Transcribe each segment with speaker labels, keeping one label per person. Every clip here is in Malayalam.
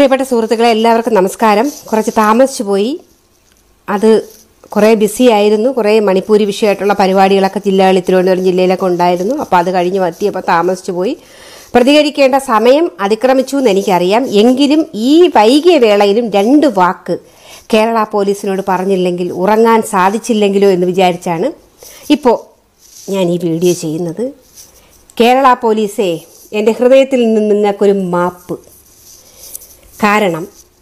Speaker 1: പ്രിയപ്പെട്ട സുഹൃത്തുക്കളെ എല്ലാവർക്കും നമസ്കാരം കുറച്ച് താമസിച്ചു പോയി അത് കുറേ ബിസി ആയിരുന്നു കുറേ മണിപ്പൂരി വിഷയമായിട്ടുള്ള പരിപാടികളൊക്കെ ജില്ലകളിൽ തിരുവനന്തപുരം ജില്ലയിലൊക്കെ ഉണ്ടായിരുന്നു അപ്പോൾ അത് കഴിഞ്ഞ് എത്തിയപ്പോൾ താമസിച്ചു പോയി പ്രതികരിക്കേണ്ട സമയം അതിക്രമിച്ചു എന്ന് എനിക്കറിയാം എങ്കിലും ഈ വൈകിയ വേളയിലും രണ്ട് വാക്ക് കേരള പോലീസിനോട് പറഞ്ഞില്ലെങ്കിൽ ഉറങ്ങാൻ സാധിച്ചില്ലെങ്കിലോ എന്ന് വിചാരിച്ചാണ് ഇപ്പോൾ ഞാൻ ഈ വീഡിയോ ചെയ്യുന്നത് കേരള പോലീസേ എൻ്റെ ഹൃദയത്തിൽ നിന്ന് നിങ്ങൾക്കൊരു മാപ്പ് കാരണം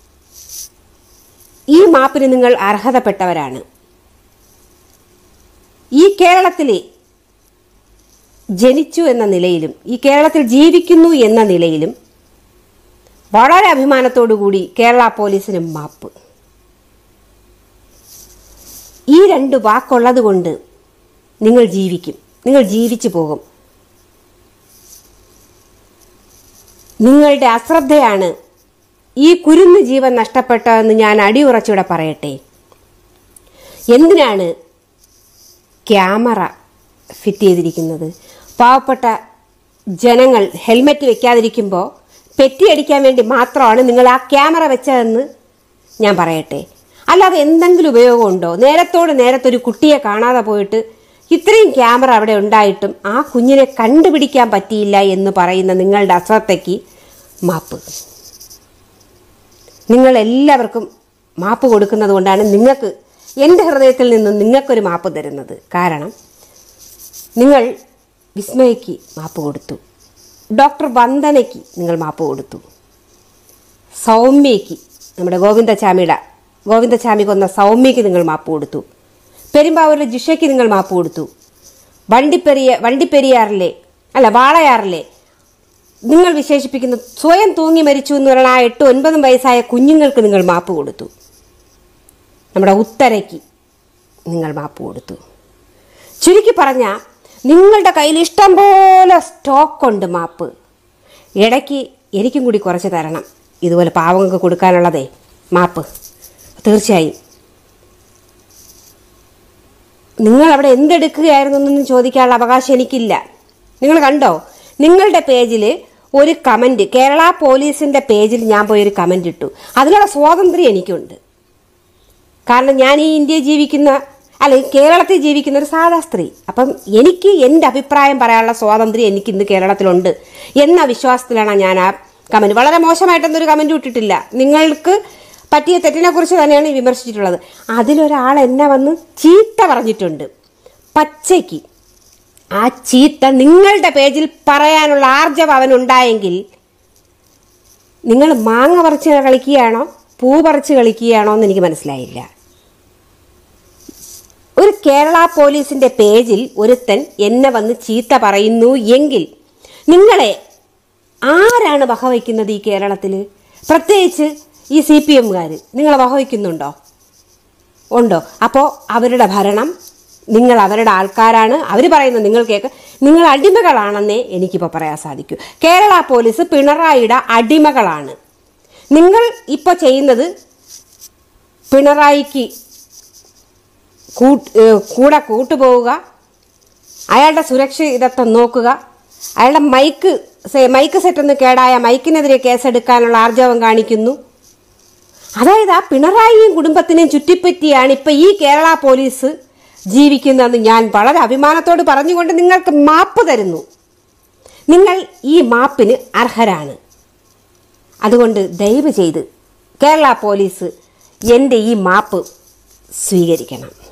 Speaker 1: ഈ മാപ്പിന് നിങ്ങൾ അർഹതപ്പെട്ടവരാണ് ഈ കേരളത്തിലെ ജനിച്ചു എന്ന നിലയിലും ഈ കേരളത്തിൽ ജീവിക്കുന്നു എന്ന നിലയിലും വളരെ അഭിമാനത്തോടു കൂടി കേരള പോലീസിന് മാപ്പ് ഈ രണ്ട് വാക്കുള്ളത് കൊണ്ട് നിങ്ങൾ ജീവിക്കും നിങ്ങൾ ജീവിച്ചു പോകും നിങ്ങളുടെ അശ്രദ്ധയാണ് ഈ കുരുന്ന് ജീവൻ നഷ്ടപ്പെട്ടതെന്ന് ഞാൻ അടിയുറച്ചൂടെ പറയട്ടെ എന്തിനാണ് ക്യാമറ ഫിറ്റ് ചെയ്തിരിക്കുന്നത് പാവപ്പെട്ട ജനങ്ങൾ ഹെൽമെറ്റ് വെക്കാതിരിക്കുമ്പോൾ പെറ്റിയടിക്കാൻ വേണ്ടി മാത്രമാണ് നിങ്ങൾ ആ ക്യാമറ വെച്ചതെന്ന് ഞാൻ പറയട്ടെ അല്ലാതെ എന്തെങ്കിലും ഉപയോഗമുണ്ടോ നേരത്തോട് നേരത്തൊരു കുട്ടിയെ കാണാതെ പോയിട്ട് ഇത്രയും ക്യാമറ അവിടെ ഉണ്ടായിട്ടും ആ കുഞ്ഞിനെ കണ്ടുപിടിക്കാൻ പറ്റിയില്ല എന്ന് പറയുന്ന നിങ്ങളുടെ അശ്രദ്ധയ്ക്ക് മാപ്പ് നിങ്ങൾ എല്ലാവർക്കും മാപ്പ് കൊടുക്കുന്നത് കൊണ്ടാണ് നിങ്ങൾക്ക് എൻ്റെ ഹൃദയത്തിൽ നിന്ന് നിങ്ങൾക്കൊരു മാപ്പ് തരുന്നത് കാരണം നിങ്ങൾ വിസ്മയയ്ക്ക് മാപ്പ് കൊടുത്തു ഡോക്ടർ വന്ദനയ്ക്ക് നിങ്ങൾ മാപ്പ് കൊടുത്തു സൗമ്യയ്ക്ക് നമ്മുടെ ഗോവിന്ദചാമിയുടെ ഗോവിന്ദചാമി കൊന്ന സൗമ്യയ്ക്ക് നിങ്ങൾ മാപ്പ് കൊടുത്തു പെരുമ്പാവൂരിലെ ജിഷയ്ക്ക് നിങ്ങൾ മാപ്പ് കൊടുത്തു വണ്ടിപ്പെരിയ വണ്ടിപ്പെരിയാറിലെ അല്ല വാളയാറിലെ നിങ്ങൾ വിശേഷിപ്പിക്കുന്ന സ്വയം തൂങ്ങി മരിച്ചു എന്ന് പറയുന്ന ആ എട്ട് ഒൻപതും വയസ്സായ കുഞ്ഞുങ്ങൾക്ക് നിങ്ങൾ മാപ്പ് കൊടുത്തു നമ്മുടെ ഉത്തരയ്ക്ക് നിങ്ങൾ മാപ്പ് കൊടുത്തു ചുരുക്കി പറഞ്ഞാൽ നിങ്ങളുടെ കയ്യിൽ ഇഷ്ടം പോലെ സ്റ്റോക്കുണ്ട് മാപ്പ് ഇടയ്ക്ക് എനിക്കും കൂടി കുറച്ച് തരണം ഇതുപോലെ പാവങ്ങൾക്ക് കൊടുക്കാനുള്ളതേ മാപ്പ് തീർച്ചയായും നിങ്ങൾ അവിടെ എന്തെടുക്കുകയായിരുന്നു എന്നൊന്നും ചോദിക്കാനുള്ള അവകാശം എനിക്കില്ല നിങ്ങൾ കണ്ടോ നിങ്ങളുടെ പേജിൽ ഒരു കമൻറ്റ് കേരള പോലീസിൻ്റെ പേജിൽ ഞാൻ പോയി ഒരു കമൻറ്റ് ഇട്ടു അതിനുള്ള സ്വാതന്ത്ര്യം എനിക്കുണ്ട് കാരണം ഞാൻ ഈ ഇന്ത്യയിൽ ജീവിക്കുന്ന അല്ല ഈ കേരളത്തിൽ ജീവിക്കുന്ന ഒരു സാധാ സ്ത്രീ അപ്പം എനിക്ക് എൻ്റെ അഭിപ്രായം പറയാനുള്ള സ്വാതന്ത്ര്യം എനിക്ക് ഇന്ന് കേരളത്തിലുണ്ട് എന്ന വിശ്വാസത്തിലാണ് ഞാൻ ആ കമൻറ്റ് വളരെ മോശമായിട്ടൊന്നും ഒരു കമൻറ്റ് ഇട്ടിട്ടില്ല നിങ്ങൾക്ക് പറ്റിയ തെറ്റിനെക്കുറിച്ച് തന്നെയാണ് വിമർശിച്ചിട്ടുള്ളത് അതിലൊരാൾ എന്നെ വന്ന് ചീത്ത പറഞ്ഞിട്ടുണ്ട് പച്ചയ്ക്ക് ആ ചീത്ത നിങ്ങളുടെ പേജിൽ പറയാനുള്ള ആർജവം അവനുണ്ടായെങ്കിൽ നിങ്ങൾ മാങ്ങ പറിച്ച് കളിക്കുകയാണോ പൂ പറിച്ച് കളിക്കുകയാണോ എന്ന് എനിക്ക് മനസ്സിലായില്ല ഒരു കേരള പോലീസിന്റെ പേജിൽ ഒരുത്തൻ എന്നെ വന്ന് ചീത്ത പറയുന്നു എങ്കിൽ നിങ്ങളെ ആരാണ് വകവയ്ക്കുന്നത് ഈ കേരളത്തിൽ പ്രത്യേകിച്ച് ഈ സി പി എമ്മുകാർ നിങ്ങളെ വകവയ്ക്കുന്നുണ്ടോ ഉണ്ടോ അപ്പോൾ അവരുടെ ഭരണം നിങ്ങൾ അവരുടെ ആൾക്കാരാണ് അവർ പറയുന്നത് നിങ്ങൾ കേൾക്ക് നിങ്ങൾ അടിമകളാണെന്നേ എനിക്കിപ്പോൾ പറയാൻ സാധിക്കൂ കേരള പോലീസ് പിണറായിയുടെ അടിമകളാണ് നിങ്ങൾ ഇപ്പോൾ ചെയ്യുന്നത് പിണറായിക്ക് കൂട്ട് ഏഹ് കൂടെ കൂട്ടുപോവുക അയാളുടെ സുരക്ഷിതത്വം നോക്കുക അയാളുടെ മൈക്ക് സെ- മൈക്ക് സെറ്റൊന്ന് കേടായ മൈക്കിനെതിരെ കേസെടുക്കാനുള്ള ആർജവം കാണിക്കുന്നു അതായത് ആ പിണറായിയും കുടുംബത്തിനെയും ചുറ്റിപ്പറ്റിയാണ് ഇപ്പൊ ഈ കേരള പോലീസ് ജീവിക്കുന്നതെന്ന് ഞാൻ വളരെ അഭിമാനത്തോട് പറഞ്ഞുകൊണ്ട് നിങ്ങൾക്ക് മാപ്പ് തരുന്നു നിങ്ങൾ ഈ മാപ്പിന് അർഹരാണ് അതുകൊണ്ട് ദയവ് ചെയ്ത് കേരള പോലീസ് എൻ്റെ ഈ മാപ്പ് സ്വീകരിക്കണം